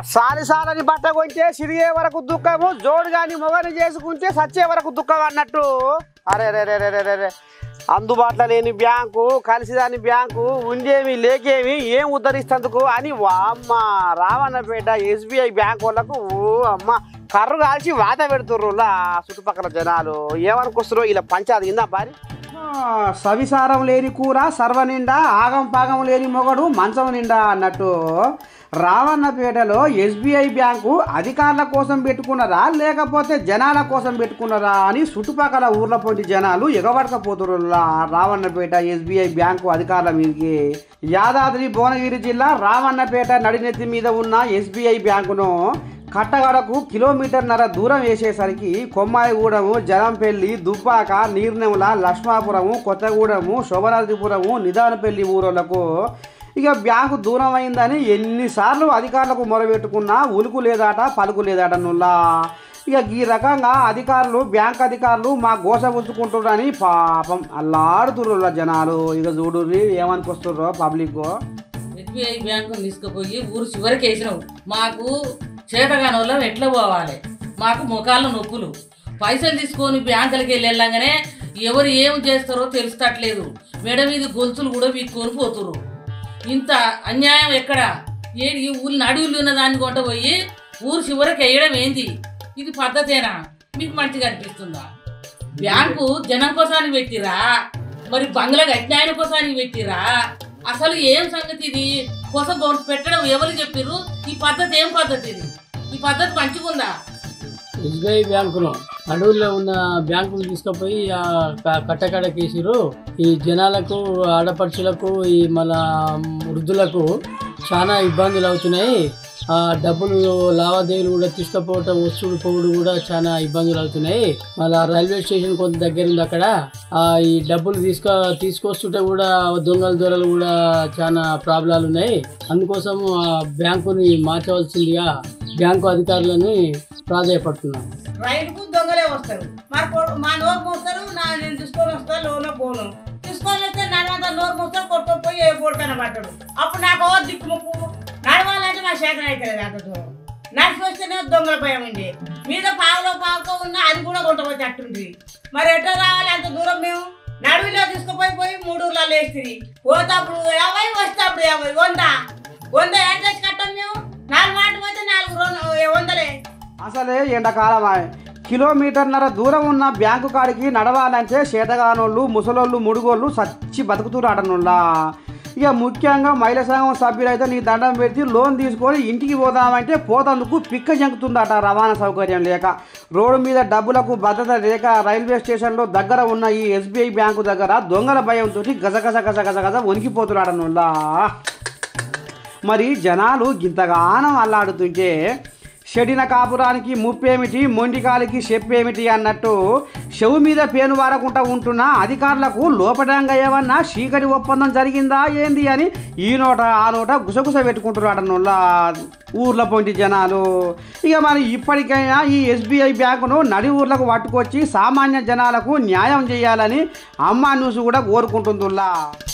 సాలి సాలని బట్ట కొంటే సిరిగే వరకు దుఃఖము జోడు గాని మొగని చేసుకుంటే సచ్చే వరకు దుఃఖం అన్నట్టు అరే రే రే రే రే రే రే అందుబాటులో లేని బ్యాంకు కలిసిదాని బ్యాంకు ఉండేమి లేకేమి ఏం ఉద్ధరిస్తందుకు అని వామ్మ రావన్నపేట ఎస్బీఐ బ్యాంక్ వాళ్ళకు ఓ అమ్మ కర్రు కాల్చి వాత పెడుతుర్రు లా చుట్టుపక్కల జనాలు ఏమనుకొస్తారు ఇలా పంచాది ఇందా పారి సవిసారం లేని కూర సర్వ నిండా ఆగం పాగం లేని మొగడు మంచం నిండా అన్నట్టు రావన్నపేటలో ఎస్బీఐ బ్యాంకు అధికారుల కోసం పెట్టుకున్నరా లేకపోతే జనాల కోసం పెట్టుకున్నరా అని చుట్టుపక్కల ఊర్ల పొంటి జనాలు ఎగబడకపోతున్నారు రావన్నపేట ఎస్బీఐ బ్యాంకు అధికారుల మీదకి యాదాద్రి భువనగిరి జిల్లా రావన్నపేట నడినెత్తి మీద ఉన్న ఎస్బీఐ బ్యాంకును కట్టగడకు కిలోమీటర్న్నర దూరం వేసేసరికి కొమ్మాయిగూడెము జలంపల్లి దుబ్బాక నీర్నెముల లక్ష్మాపురము కొత్తగూడెము శోభనాద్రిపురము నిదానపల్లి ఊరోళ్లకు ఇక బ్యాంకు దూరం అయిందని ఎన్నిసార్లు అధికారులకు మొరబెట్టుకున్నా ఉలుకు లేదాట పలుకు లేదాట నుల్లా ఇక ఈ రకంగా అధికారులు బ్యాంక్ అధికారులు మా గోస ఉంచుకుంటున్నారని పాపం అల్లాడుతుర్రు జనాలు ఇక చూడు ఏమనుకొస్తుర్రో పబ్లిక్ ఎస్బీఐ బ్యాంకు తీసుకుపోయి ఊరు చివరికి వేసినావు మాకు చేతగాని వాళ్ళం ఎట్లా పోవాలి మాకు ముఖాల నొప్పులు పైసలు తీసుకొని బ్యాంకులకి వెళ్ళి వెళ్ళంగానే ఎవరు ఏం చేస్తారో తెలుస్తట్లేదు మెడ మీద గొలుసులు కూడా వీక్కొని పోతురు ఇంత అన్యాయం ఎక్కడ ఏ ఈ ఊరి నడువులు ఉన్న దాన్ని కొంట పోయి ఊరు చివరికి వేయడం ఏంది ఇది పద్ధతేనా మీకు మంచిగా అనిపిస్తుందా బ్యాంకు జనం కోసానికి పెట్టిరా మరి బంగ్లా కట్టినాయన కోసానికి పెట్టిరా అసలు ఏం సంగతి ఇది కోసం పెట్టడం ఎవరు చెప్పిర్రు ఈ పద్ధతి ఏం పద్ధతి ఇది ఈ పద్ధతి మంచిగుందా ఎస్బీఐ బ్యాంకును అడవుల్లో ఉన్న బ్యాంకులు తీసుకుపోయి ఆ క- కట్టకడకేసిరు ఈ జనాలకు ఆడపడుచులకు ఈ మన వృద్ధులకు చాలా ఇబ్బందులు అవుతున్నాయి ఆ డబ్బులు లావాదేవీలు కూడా తీసుకుపోవటం వస్తువులు పోవుడు కూడా చాలా ఇబ్బందులు అవుతున్నాయి మళ్ళీ రైల్వే స్టేషన్ కొంత దగ్గర ఉంది అక్కడ ఆ ఈ డబ్బులు తీసుక తీసుకొస్తుంటే కూడా దొంగల దొరలు కూడా చాలా ప్రాబ్లాలు ఉన్నాయి అందుకోసం ఆ బ్యాంకుని మార్చవలసిందిగా బ్యాంకు అధికారులని ప్రాధాయపడుతున్నాను రైలుకు దొంగలే వస్తారు మరి కొడు- మా నోరు మోస్తారు నా నేను తీసుకొని వస్తా లోన పోను తీసుకొని వస్తే నడవంతా నోరు మోస్తారు కొట్టుకుపోయి ఏ పోడుకన పడ్డాడు అప్పుడు నాకు ఓ దిక్కు ముక్కు నడవాలంటే మా శాతం అవుతుంది అంత దూరం నడిచి వస్తేనే దొంగల భయం ఉంది మీద పావులో పావుతో ఉన్న అది కూడా కొట్టబోతే అట్టుంది మరి ఎట్లా రావాలి అంత దూరం మేము నడువులో తీసుకుపోయి పోయి మూడు ఊర్లలో వేస్తుంది పోతప్పుడు యాభై వస్తేప్పుడు యాభై వంద వంద అడ్రస్ కట్టాం మేము నాలుగు మాట పోతే నాలుగు రెండు వందలే అసలే ఎండాకాలం ఆయ్. కిలోమీటర్న్నర దూరం ఉన్న బ్యాంకు కాడికి నడవాలంటే చేతగానోళ్ళు ముసలోళ్ళు ముడుగోళ్ళు సచ్చి బతుకుతురు అటనుల్లా ఇక ముఖ్యంగా మహిళా సంఘం సభ్యులైతే నీ దండం పెట్టి లోన్ తీసుకొని ఇంటికి పోదామంటే పోతందుకు పిక్క జంకుతుందట రవాణా సౌకర్యం లేక రోడ్డు మీద డబ్బులకు భద్రత లేక రైల్వే స్టేషన్లో దగ్గర ఉన్న ఈ ఎస్బీఐ బ్యాంకు దగ్గర దొంగల భయంతో గజగజ గజ గజ గజ వణికిపోతున్నాడనుల్లా మరి జనాలు గింతగానం అల్లాడుతుంటే షడిన కాపురానికి ముప్పేమిటి మొండికాలికి చెప్పేమిటి అన్నట్టు చెవు మీద పేను వారకుండా ఉంటున్న అధికారులకు లోపడంగా ఏమన్నా చీకటి ఒప్పందం జరిగిందా ఏంది అని ఈ నోట ఆ నోట గుసగుస పెట్టుకుంటున్నాడనుల్లా ఊర్ల పొంటి జనాలు ఇక మరి ఇప్పటికైనా ఈ ఎస్బీఐ బ్యాంకును నడి ఊర్లకు పట్టుకొచ్చి సామాన్య జనాలకు న్యాయం చేయాలని అమ్మా న్యూస్ కూడా కోరుకుంటుందిలా